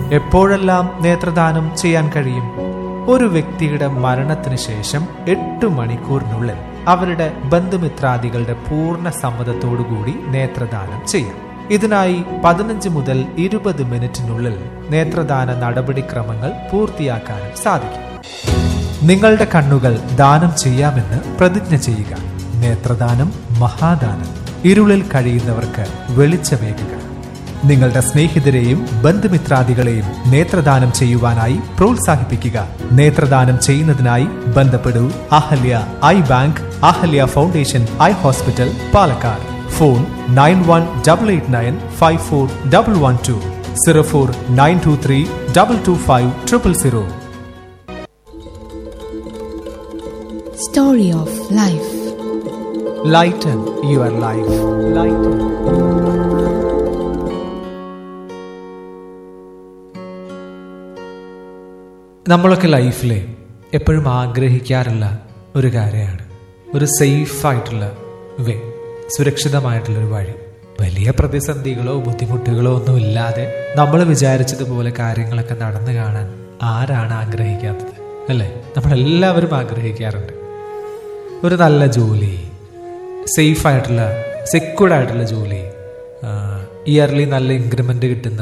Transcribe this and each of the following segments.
എപ്പോഴെല്ലാം നേത്രദാനം ചെയ്യാൻ കഴിയും ഒരു വ്യക്തിയുടെ മരണത്തിന് ശേഷം എട്ട് മണിക്കൂറിനുള്ളിൽ അവരുടെ ബന്ധുമിത്രാദികളുടെ പൂർണ്ണ സമ്മതത്തോടുകൂടി നേത്രദാനം ചെയ്യാം ഇതിനായി പതിനഞ്ച് മുതൽ ഇരുപത് മിനിറ്റിനുള്ളിൽ നേത്രദാന നടപടിക്രമങ്ങൾ പൂർത്തിയാക്കാനും സാധിക്കും നിങ്ങളുടെ കണ്ണുകൾ ദാനം ചെയ്യാമെന്ന് പ്രതിജ്ഞ ചെയ്യുക നേത്രദാനം മഹാദാനം ഇരുളിൽ കഴിയുന്നവർക്ക് വെളിച്ചമേകുക നിങ്ങളുടെ സ്നേഹിതരെയും ബന്ധുമിത്രാദികളെയും നേത്രദാനം ചെയ്യുവാനായി പ്രോത്സാഹിപ്പിക്കുക നേത്രദാനം ചെയ്യുന്നതിനായി ബന്ധപ്പെടൂ Ahalya eye bank Ahalya foundation eye hospital Palakkad phone nine one double eight nine five four double one two zero four nine two three double two five triple zero Story of Life. Lighten your life lighten നമ്മളൊക്കെ ലൈഫിൽ എപ്പോഴും ആഗ്രഹിക്കാറുള്ള ഒരു കാര്യമാണ് ഒരു safe ആയിട്ടുള്ള വേ സുരക്ഷിതമായിട്ടുള്ള ഒരു വഴി വലിയ പ്രതിസന്ധികളോ ബുദ്ധിമുട്ടുകളോ ഒന്നും ഇല്ലാതെ നമ്മൾ വിചാരിച്ചതുപോലെ കാര്യങ്ങളൊക്കെ നടന്നു കാണാൻ ആരാണ് ആഗ്രഹിക്കാത്തത് അല്ലേ നമ്മളെല്ലാവരും ആഗ്രഹിക്കാറുണ്ട് ഒരു നല്ല ജോലി സേഫ് ആയിട്ടുള്ള സെക്യൂർഡ് ആയിട്ടുള്ള ജോലി ഇയർലി നല്ല ഇൻക്രിമെൻ്റ് കിട്ടുന്ന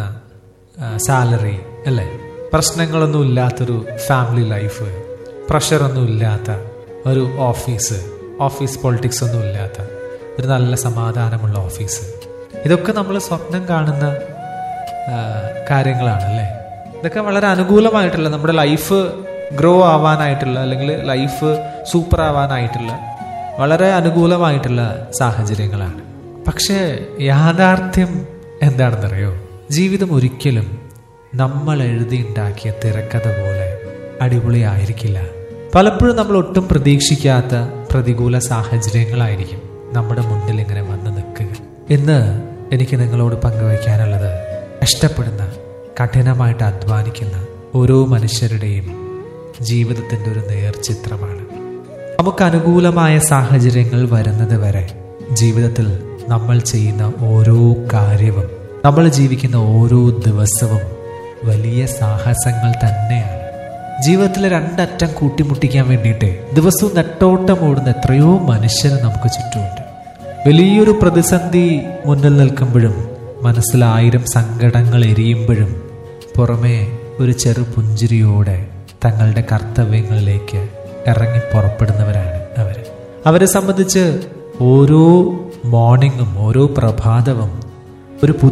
സാലറി അല്ലേ പ്രശ്നങ്ങളൊന്നും ഇല്ലാത്തൊരു ഫാമിലി ലൈഫ് പ്രഷറൊന്നും ഇല്ലാത്ത ഒരു ഓഫീസ് ഓഫീസ് പൊളിറ്റിക്സ് ഒന്നും ഇല്ലാത്ത ഒരു നല്ല സമാധാനമുള്ള ഓഫീസ് ഇതൊക്കെ നമ്മൾ സ്വപ്നം കാണുന്ന ആ, കാര്യങ്ങളാണല്ലേ ഇതൊക്കെ വളരെ അനുകൂലമായിട്ടുള്ള നമ്മുടെ ലൈഫ് ഗ്രോ ആവാനായിട്ടുള്ള അല്ലെങ്കിൽ ലൈഫ് സൂപ്പർ ആവാനായിട്ടുള്ള വളരെ അനുകൂലമായിട്ടുള്ള സാഹചര്യങ്ങളാണ് പക്ഷേ യാഥാർത്ഥ്യം എന്താണെന്നറിയോ ജീവിതം ഒരിക്കലും നമ്മൾ എഴുതിയുണ്ടാക്കിയ തിരക്കഥ പോലെ അടിപൊളിയായിരിക്കില്ല പലപ്പോഴും നമ്മൾ ഒട്ടും പ്രതീക്ഷിക്കാത്ത പ്രതികൂല സാഹചര്യങ്ങളായിരിക്കും നമ്മുടെ മുന്നിൽ ഇങ്ങനെ വന്ന് നിൽക്കുക ഇന്ന് എനിക്ക് നിങ്ങളോട് പങ്കുവയ്ക്കാനുള്ളത് കഷ്ടപ്പെടുന്ന കഠിനമായിട്ട് അധ്വാനിക്കുന്ന ഓരോ മനുഷ്യരുടെയും ജീവിതത്തിൻ്റെ ഒരു നേർചിത്രമാണ് നമുക്ക് അനുകൂലമായ സാഹചര്യങ്ങൾ വരുന്നത് വരെ ജീവിതത്തിൽ നമ്മൾ ചെയ്യുന്ന ഓരോ കാര്യവും നമ്മൾ ജീവിക്കുന്ന ഓരോ ദിവസവും വലിയ സാഹസങ്ങൾ തന്നെയാണ് ജീവിതത്തിലെ രണ്ടറ്റം കൂട്ടിമുട്ടിക്കാൻ വേണ്ടിയിട്ട് ദിവസവും നെട്ടോട്ടം ഓടുന്ന എത്രയോ മനുഷ്യർ നമുക്ക് ചുറ്റുമുണ്ട് വലിയൊരു പ്രതിസന്ധി മുന്നിൽ നിൽക്കുമ്പോഴും മനസ്സിൽ ആയിരം സങ്കടങ്ങൾ എരിയുമ്പോഴും പുറമേ ഒരു ചെറു പുഞ്ചിരിയോടെ തങ്ങളുടെ കർത്തവ്യങ്ങളിലേക്ക് ഇറങ്ങി പുറപ്പെടുന്നവരാണ് അവർ അവരെ സംബന്ധിച്ച് ഓരോ മോർണിംഗും ഓരോ പ്രഭാതവും ഒരു പുതിയ